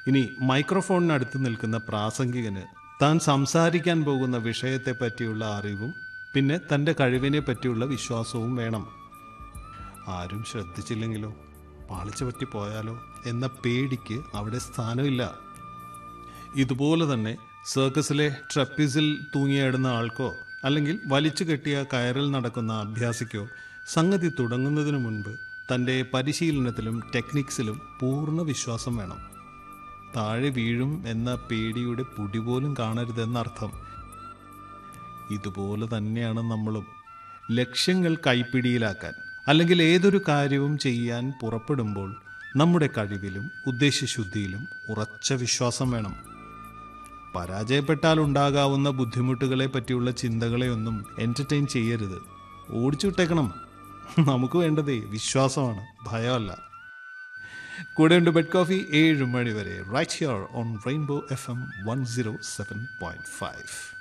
ഇനി മൈക്രോഫോണിനടുത്ത് നിൽക്കുന്ന പ്രാസംഗികന് താൻ സംസാരിക്കാൻ പോകുന്ന വിഷയത്തെ പറ്റിയുള്ള അറിവും പിന്നെ തൻ്റെ കഴിവിനെ പറ്റിയുള്ള വിശ്വാസവും വേണം ആരും ശ്രദ്ധിച്ചില്ലെങ്കിലോ പാളിച്ച പറ്റി പോയാലോ എന്ന പേടിക്ക് അവിടെ സ്ഥാനമില്ല ഇതുപോലെ തന്നെ സർക്കസിലെ ട്രപ്പീസിൽ തൂങ്ങിയാടുന്ന ആൾക്കോ അല്ലെങ്കിൽ വലിച്ചു കെട്ടിയ കയറിൽ നടക്കുന്ന അഭ്യാസിക്കോ സംഗതി തുടങ്ങുന്നതിന് മുൻപ് തൻ്റെ പരിശീലനത്തിലും ടെക്നിക്സിലും പൂർണ്ണ വിശ്വാസം വേണം താഴെ വീഴും എന്ന പേടിയുടെ പൊടി പോലും കാണരുതെന്നർത്ഥം ഇതുപോലെ തന്നെയാണ് നമ്മളും ലക്ഷ്യങ്ങൾ കൈപ്പിടിയിലാക്കാൻ അല്ലെങ്കിൽ ഏതൊരു കാര്യവും ചെയ്യാൻ പുറപ്പെടുമ്പോൾ നമ്മുടെ കഴിവിലും ഉദ്ദേശ്യശുദ്ധിയിലും ഉറച്ച വിശ്വാസം വേണം പരാജയപ്പെട്ടാൽ ഉണ്ടാകാവുന്ന ബുദ്ധിമുട്ടുകളെ പറ്റിയുള്ള ചിന്തകളെയൊന്നും എൻ്റർടൈൻ ചെയ്യരുത് ഓടിച്ചുവിട്ടേക്കണം നമുക്ക് വേണ്ടതേ വിശ്വാസമാണ് ഭയമല്ല കൂടെയുണ്ട് ബെഡ് കോഫി ഏഴ് മണി വരെ right here on rainbow F M one zero seven point five